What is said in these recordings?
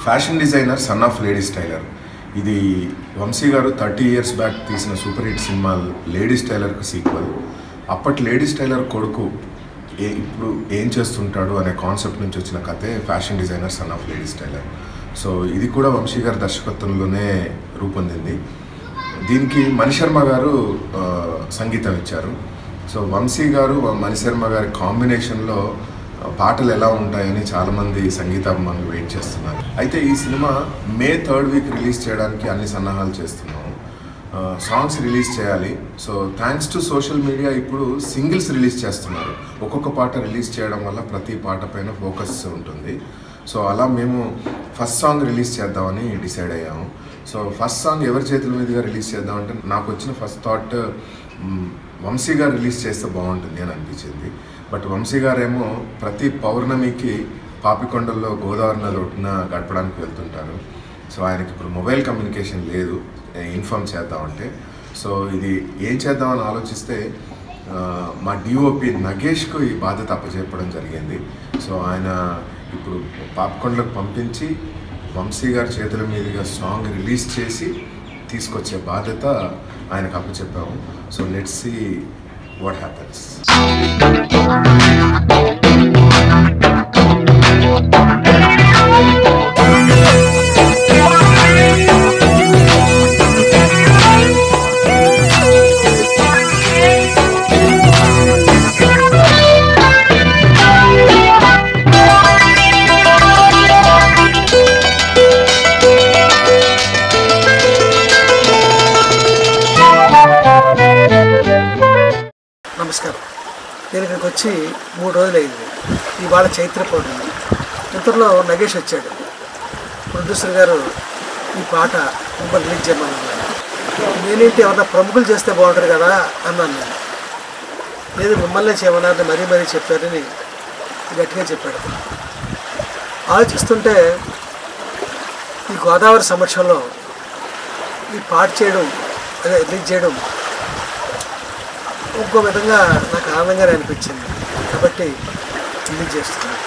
fashion designer son of lady styler ఇది Vamsi garu thirty years back తీసిన super hit సినిమా lady స్టైలర్కు సీక్వల్ అప్పటి లేడీ స్టైలర్ కొడుకు ఏ ఇప్పుడు ఏం చేస్తుంటాడు అనే కాన్సెప్ట్ నుంచి వచ్చిన కథే fashion designer son of lady styler so ఇది కూడా వంశీ గారి దర్శకత్వంలోనే రూపొందింది దీనికి మణిశర్మ గారు ఆ, సంగీతం ఇచ్చారు సో వంశీ గారు మణిశర్మ గారి కాంబినేషన్లో ఆ, పాటలు ఎలా ఉంటాయని చాలామంది సంగీతాభిమానులు వెయిట్ చేస్తున్నారు అయితే ఈ సినిమా మే థర్డ్ వీక్ రిలీజ్ చేయడానికి అన్ని సన్నాహాలు చేస్తున్నాము ఆ, సాంగ్స్ రిలీజ్ చేయాలి so thanks to social media ఇప్పుడు సింగిల్స్ రిలీజ్ చేస్తున్నారు ఒక్కొక్క పాట రిలీజ్ చేయడం వల్ల ప్రతి పాట పైన ఫోకస్ ఉంటుంది సో అలా మేము ఫస్ట్ సాంగ్ రిలీజ్ చేద్దామని డిసైడ్ అయ్యాము సో ఫస్ట్ సాంగ్ ఎవరి చేతుల మీదుగా రిలీజ్ చేద్దామంటే నాకు వచ్చిన ఫస్ట్ థాట్ వంశీ గారు రిలీజ్ చేస్తే బాగుంటుంది అని అనిపించింది బట్ వంశీ గారేమో ప్రతి పౌర్ణమికి పాపికొండల్లో గోదావరి నది ఒడ్డున గడపడానికి వెళ్తుంటారు సో ఆయనకి ఇప్పుడు మొబైల్ కమ్యూనికేషన్ లేదు ఇన్ఫామ్ చేద్దామంటే సో ఇది ఏం చేద్దామని ఆలోచిస్తే ఆ, మా డిఓపి నగేష్కు ఈ బాధ్యత అప్పచెప్పడం జరిగింది సో ఆయన ఇప్పుడు పాపకొండలకు పంపించి వంశీ గారి చేతుల మీదుగా సాంగ్ రిలీజ్ చేసి తీసుకొచ్చే బాధ్యత ఆయనకు అప్పచెప్పాము so let's see what happens నమస్కారం నేను ఇక్కడికి వచ్చి మూడు రోజులు అయింది ఇవాళ చైత్ర పౌర్ణమి ఇంతలో నగేష్ వచ్చాడు ప్రొడ్యూసర్ గారు ఈ పాట ముంబై రిలీజ్ చేయమన్నారు నేనేంటి ఏమన్నా ప్రముఖులు చేస్తే బాగుంటుంది కదా అన్నాను నేను లేదు మిమ్మల్నే చేయమన్నారు మరీ మరీ చెప్పారని గట్టిగా చెప్పాడు ఆలోచిస్తుంటే ఈ గోదావరి సమక్షంలో ఈ పాట చేయడం అదే రిలీజ్ చేయడం ఇంకో విధంగా నాకు ఆనందంగానే అనిపించింది కాబట్టి రిలీజ్ చేస్తున్నాను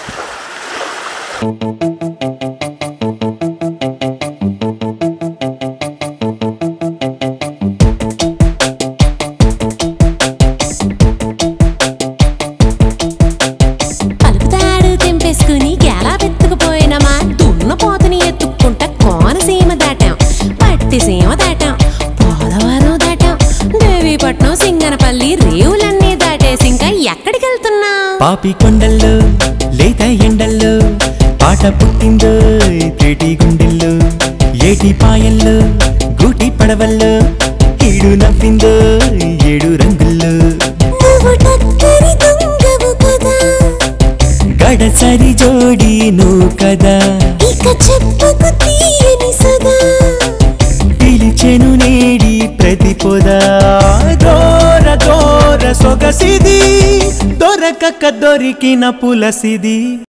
పలుకుతాడు తెంపేసుకుని గేలా వెతుకుపోయినమా దున్న పోతని ఎత్తుక్కుంటా కోనసీమ దాటాం పట్టిసీమ దాటాం పోలవరం దాటాం దేవీపట్నం సింగనపల్లి రేవులన్నీ దాటేసి ఇంకా ఎక్కడికి వెళ్తున్నా పాపి కొండల్లో లేత ఎండల్లో పాట పుట్టిందో తేటి గుండెల్లో ఏటి పాయల్లో గూటి పడవల్లో ఈడు నవ్విందో ఏడు రంగుల్లో నువ్వు టక్కరి దొంగవు కదా గడసరి జోడి నువ్వు కదా ఇక చెప్పకు తీయని సదా పిలిచెను నేడి ప్రతి పొద దోర దోర సొగసిది దొరకక దొరికిన పులసిది